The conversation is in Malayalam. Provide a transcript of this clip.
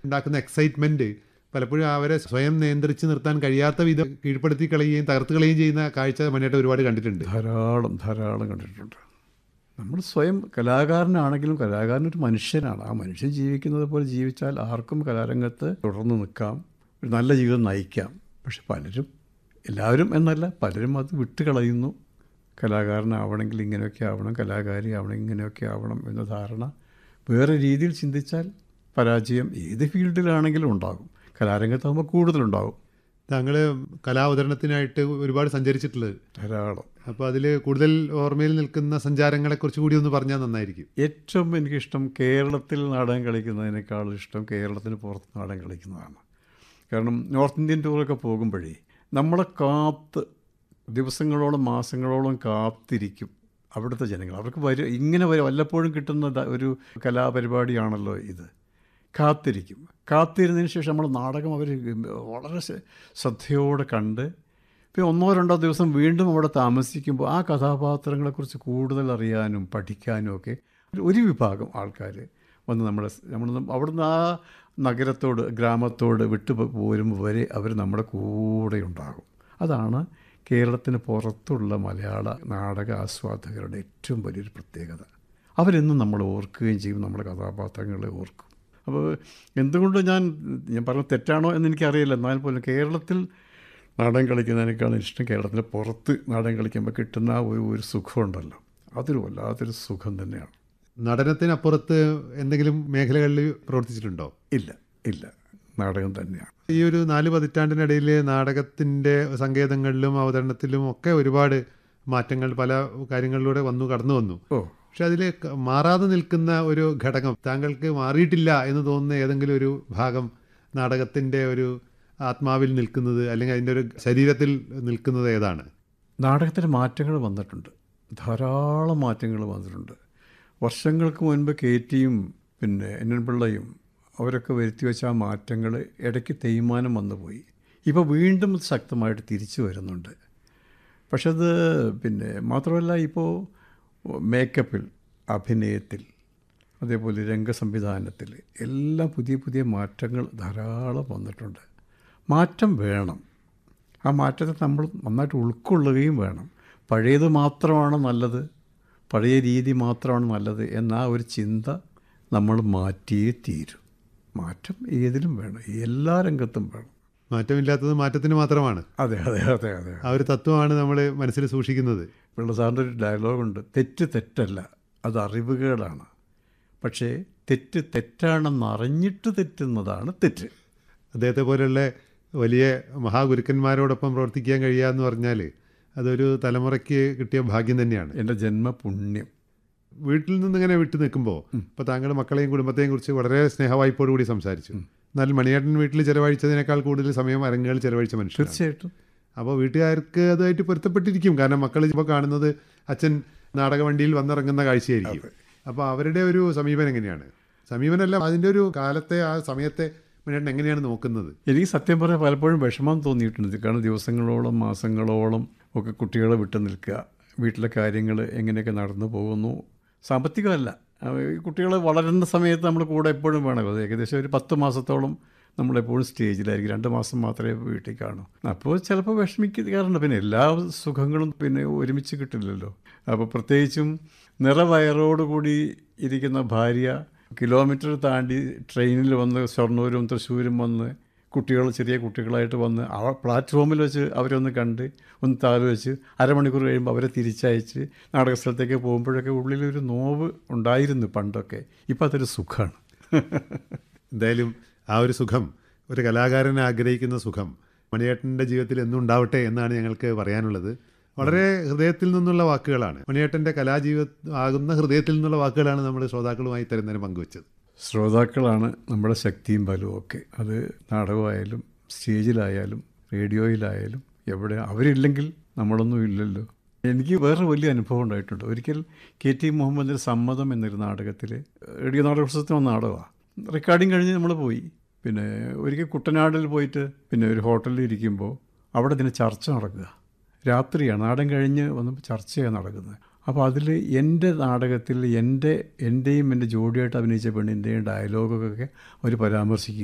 ഉണ്ടാക്കുന്ന എക്സൈറ്റ്മെന്റ് പലപ്പോഴും അവരെ സ്വയം നിയന്ത്രിച്ച് നിർത്താൻ കഴിയാത്ത വിധം കീഴ്പ്പെടുത്തി കളയുകയും തകർത്ത് കളയുകയും ചെയ്യുന്ന കാഴ്ച മണിയേട്ടൻ ഒരുപാട് കണ്ടിട്ടുണ്ട് ധാരാളം ധാരാളം കണ്ടിട്ടുണ്ട് നമ്മൾ സ്വയം കലാകാരനാണെങ്കിലും കലാകാരൻ ഒരു മനുഷ്യനാണ് ആ മനുഷ്യൻ ജീവിക്കുന്നത് പോലെ ജീവിച്ചാൽ ആർക്കും കലാരംഗത്ത് തുടർന്ന് നിൽക്കാം ഒരു നല്ല ജീവിതം നയിക്കാം പക്ഷെ പലരും എല്ലാവരും എന്നല്ല പലരും അത് വിട്ടുകളയുന്നു കലാകാരനാവണമെങ്കിൽ ഇങ്ങനെയൊക്കെ ആവണം കലാകാരി ആവണം ഇങ്ങനെയൊക്കെ ആവണം എന്ന ധാരണ വേറെ രീതിയിൽ ചിന്തിച്ചാൽ പരാജയം ഏത് ഫീൽഡിലാണെങ്കിലും ഉണ്ടാകും കലാരംഗത്താകുമ്പോൾ കൂടുതലുണ്ടാകും താങ്കൾ കലാവതരണത്തിനായിട്ട് ഒരുപാട് സഞ്ചരിച്ചിട്ടുള്ളത് ധാരാളം അപ്പോൾ അതിൽ കൂടുതൽ ഓർമ്മയിൽ നിൽക്കുന്ന സഞ്ചാരങ്ങളെക്കുറിച്ച് കൂടി ഒന്ന് പറഞ്ഞാൽ നന്നായിരിക്കും ഏറ്റവും എനിക്കിഷ്ടം കേരളത്തിൽ നാടകം കളിക്കുന്നതിനേക്കാൾ ഇഷ്ടം കേരളത്തിന് പുറത്ത് നാടകം കളിക്കുന്നതാണ് കാരണം നോർത്ത് ഇന്ത്യൻ ടൂറൊക്കെ പോകുമ്പോഴേ നമ്മളെ കാത്ത് ദിവസങ്ങളോളം മാസങ്ങളോളം കാത്തിരിക്കും അവിടുത്തെ ജനങ്ങൾ അവർക്ക് വരും ഇങ്ങനെ വരും വല്ലപ്പോഴും കിട്ടുന്ന ദ- ഒരു കലാപരിപാടിയാണല്ലോ ഇത് കാത്തിരിക്കും കാത്തിരുന്നതിന് ശേഷം നമ്മൾ നാടകം അവർ വളരെ ശ്ര- ശ്രദ്ധയോടെ കണ്ട് പിന്നെ ഒന്നോ രണ്ടോ ദിവസം വീണ്ടും അവിടെ താമസിക്കുമ്പോൾ ആ കഥാപാത്രങ്ങളെക്കുറിച്ച് കൂടുതൽ അറിയാനും പഠിക്കാനും ഒക്കെ ഒരു വിഭാഗം ആൾക്കാർ വന്ന് നമ്മുടെ നമ്മൾ അവിടുന്ന് ആ നഗരത്തോട് ഗ്രാമത്തോട് വിട്ടു പോ- പോരുമ്പോൾ വരെ അവർ നമ്മുടെ കൂടെ ഉണ്ടാകും അതാണ് കേരളത്തിന് പുറത്തുള്ള മലയാള നാടക ആസ്വാദകരുടെ ഏറ്റവും വലിയൊരു പ്രത്യേകത അവരെന്നും നമ്മൾ ഓർക്കുകയും ചെയ്യും നമ്മുടെ കഥാപാത്രങ്ങളെ ഓർക്കും അപ്പോൾ എന്തുകൊണ്ട് ഞാൻ ഞാൻ പറഞ്ഞ തെറ്റാണോ എന്ന് എനിക്കറിയില്ല എന്നാൽ പോലും കേരളത്തിൽ നാടകം കളിക്കുന്നതിനേക്കാളും ഇഷ്ടം കേരളത്തിന് പുറത്ത് നാടകം കളിക്കുമ്പോൾ കിട്ടുന്ന ആ ഒരു ഒരു സുഖമുണ്ടല്ലോ അതൊരു വല്ലാത്തൊരു സുഖം തന്നെയാണ് നടനത്തിനപ്പുറത്ത് എന്തെങ്കിലും മേഖലകളിൽ പ്രവർത്തിച്ചിട്ടുണ്ടോ ഇല്ല ഇല്ല നാടകം തന്നെയാണ് ഈ ഒരു നാല് പതിറ്റാണ്ടിനിടയിൽ നാടകത്തിൻ്റെ സങ്കേതങ്ങളിലും അവതരണത്തിലും ഒക്കെ ഒരുപാട് മാറ്റങ്ങൾ പല കാര്യങ്ങളിലൂടെ വന്നു കടന്നു വന്നു ഓ പക്ഷെ അതിൽ മാറാതെ നിൽക്കുന്ന ഒരു ഘടകം താങ്കൾക്ക് മാറിയിട്ടില്ല എന്ന് തോന്നുന്ന ഏതെങ്കിലും ഒരു ഭാഗം നാടകത്തിൻ്റെ ഒരു ആത്മാവിൽ നിൽക്കുന്നത് അല്ലെങ്കിൽ അതിൻ്റെ ഒരു ശരീരത്തിൽ നിൽക്കുന്നത് ഏതാണ് നാടകത്തിന് മാറ്റങ്ങൾ വന്നിട്ടുണ്ട് ധാരാളം മാറ്റങ്ങൾ വന്നിട്ടുണ്ട് വർഷങ്ങൾക്ക് മുൻപ് കെ ടിയും പിന്നെ എൻ എൻ പിള്ളയും അവരൊക്കെ വരുത്തി വെച്ച ആ മാറ്റങ്ങൾ ഇടയ്ക്ക് തേയ്മാനം വന്നു പോയി ഇപ്പോൾ വീണ്ടും ഇത് ശക്തമായിട്ട് തിരിച്ചു വരുന്നുണ്ട് പക്ഷെ അത് പിന്നെ മാത്രമല്ല ഇപ്പോൾ മേക്കപ്പിൽ അഭിനയത്തിൽ അതേപോലെ രംഗസംവിധാനത്തിൽ എല്ലാം പുതിയ പുതിയ മാറ്റങ്ങൾ ധാരാളം വന്നിട്ടുണ്ട് മാറ്റം വേണം ആ മാറ്റത്തെ നമ്മൾ നന്നായിട്ട് ഉൾക്കൊള്ളുകയും വേണം പഴയത് മാത്രമാണ് നല്ലത് പഴയ രീതി മാത്രമാണ് നല്ലത് എന്ന ആ ഒരു ചിന്ത നമ്മൾ മാറ്റിയേ തീരും മാറ്റം ഏതിലും വേണം എല്ലാ രംഗത്തും വേണം മാറ്റമില്ലാത്തത് മാറ്റത്തിന് മാത്രമാണ് അതെ അതെ അതെ അതെ ആ ഒരു തത്വമാണ് നമ്മൾ മനസ്സിൽ സൂക്ഷിക്കുന്നത് പിള്ള സാറിൻ്റെ ഒരു ഡയലോഗുണ്ട് തെറ്റ് തെറ്റല്ല അത് അറിവുകേടാണ് പക്ഷേ തെറ്റ് തെറ്റാണെന്ന് അറിഞ്ഞിട്ട് തെറ്റുന്നതാണ് തെറ്റ് അദ്ദേഹത്തെ പോലെയുള്ള വലിയ മഹാഗുരുക്കന്മാരോടൊപ്പം പ്രവർത്തിക്കാൻ കഴിയുക എന്ന് പറഞ്ഞാൽ അതൊരു തലമുറയ്ക്ക് കിട്ടിയ ഭാഗ്യം തന്നെയാണ് എൻ്റെ ജന്മപുണ്യം വീട്ടിൽ നിന്ന് ഇങ്ങനെ വിട്ടു നിൽക്കുമ്പോൾ ഇപ്പോൾ താങ്കൾ മക്കളെയും കുടുംബത്തെയും കുറിച്ച് വളരെ സ്നേഹവായ്പോടു കൂടി സംസാരിച്ചു എന്നാൽ മണിയേട്ടൻ വീട്ടിൽ ചെലവഴിച്ചതിനേക്കാൾ കൂടുതൽ സമയം അരങ്ങുകളിൽ ചെലവഴിച്ച മനുഷ്യർ തീർച്ചയായിട്ടും അപ്പോൾ വീട്ടുകാർക്ക് അതുമായിട്ട് പൊരുത്തപ്പെട്ടിരിക്കും കാരണം മക്കൾ ഇപ്പോൾ കാണുന്നത് അച്ഛൻ നാടകവണ്ടിയിൽ വന്നിറങ്ങുന്ന കാഴ്ചയായിരിക്കും അപ്പോൾ അവരുടെ ഒരു സമീപനം എങ്ങനെയാണ് സമീപനമല്ല അതിൻ്റെ ഒരു കാലത്തെ ആ സമയത്തെ മണിയേട്ടൻ എങ്ങനെയാണ് നോക്കുന്നത് എനിക്ക് സത്യം പറഞ്ഞാൽ പലപ്പോഴും വിഷമം തോന്നിയിട്ടുണ്ട് കാരണം ദിവസങ്ങളോളം മാസങ്ങളോളം ഒക്കെ കുട്ടികളെ വിട്ടു നിൽക്കുക വീട്ടിലെ കാര്യങ്ങൾ എങ്ങനെയൊക്കെ നടന്നു പോകുന്നു സാമ്പത്തികമല്ല ഈ കുട്ടികൾ വളരുന്ന സമയത്ത് നമ്മൾ കൂടെ എപ്പോഴും വേണം അത് ഏകദേശം ഒരു പത്ത് മാസത്തോളം നമ്മളെപ്പോഴും സ്റ്റേജിലായിരിക്കും രണ്ട് മാസം മാത്രമേ വീട്ടിൽ കാണൂ അപ്പോൾ ചിലപ്പോൾ വിഷമിക്കാറുണ്ട് പിന്നെ എല്ലാ സുഖങ്ങളും പിന്നെ ഒരുമിച്ച് കിട്ടില്ലല്ലോ അപ്പോൾ പ്രത്യേകിച്ചും നിറവയറോടുകൂടി ഇരിക്കുന്ന ഭാര്യ കിലോമീറ്റർ താണ്ടി ട്രെയിനിൽ വന്ന് ഷൊർണൂരും തൃശ്ശൂരും വന്ന് കുട്ടികൾ ചെറിയ കുട്ടികളായിട്ട് വന്ന് ആ പ്ലാറ്റ്ഫോമിൽ വെച്ച് അവരൊന്ന് കണ്ട് ഒന്ന് താല് വെച്ച് അരമണിക്കൂർ കഴിയുമ്പോൾ അവരെ തിരിച്ചയച്ച് നാടക സ്ഥലത്തേക്ക് പോകുമ്പോഴൊക്കെ ഉള്ളിലൊരു നോവ് ഉണ്ടായിരുന്നു പണ്ടൊക്കെ ഇപ്പം അതൊരു സുഖമാണ് എന്തായാലും ആ ഒരു സുഖം ഒരു കലാകാരൻ ആഗ്രഹിക്കുന്ന സുഖം മണിയേട്ടൻ്റെ ജീവിതത്തിൽ എന്നും ഉണ്ടാവട്ടെ എന്നാണ് ഞങ്ങൾക്ക് പറയാനുള്ളത് വളരെ ഹൃദയത്തിൽ നിന്നുള്ള വാക്കുകളാണ് മണിയേട്ടൻ്റെ കലാജീവിത ആകുന്ന ഹൃദയത്തിൽ നിന്നുള്ള വാക്കുകളാണ് നമ്മൾ ശ്രോതാക്കളുമായി തരുന്നതിന് പങ്കുവച്ചത് ശ്രോതാക്കളാണ് നമ്മുടെ ശക്തിയും ബലവും ഒക്കെ അത് നാടകമായാലും സ്റ്റേജിലായാലും റേഡിയോയിലായാലും എവിടെ അവരില്ലെങ്കിൽ നമ്മളൊന്നും ഇല്ലല്ലോ എനിക്ക് വേറെ വലിയ അനുഭവം ഉണ്ടായിട്ടുണ്ട് ഒരിക്കൽ കെ ടി മുഹമ്മദിൻ്റെ സമ്മതം എന്നൊരു നാടകത്തിൽ റേഡിയോ നാടകോത്സവത്തിന് വന്ന നാടകമാണ് റെക്കോർഡിങ് കഴിഞ്ഞ് നമ്മൾ പോയി പിന്നെ ഒരിക്കൽ കുട്ടനാടിൽ പോയിട്ട് പിന്നെ ഒരു ഹോട്ടലിൽ ഇരിക്കുമ്പോൾ അവിടെ ഇതിന് ചർച്ച നടക്കുക രാത്രിയാണ് നാടൻ കഴിഞ്ഞ് വന്നപ്പോൾ ചർച്ചയാണ് നടക്കുന്നത് അപ്പോൾ അതിൽ എൻ്റെ നാടകത്തിൽ എൻ്റെ എൻ്റെയും എൻ്റെ ജോഡിയായിട്ട് അഭിനയിച്ച പെണ്ണിൻ്റെയും ഡയലോഗൊക്കെ അവർ പരാമർശിക്കും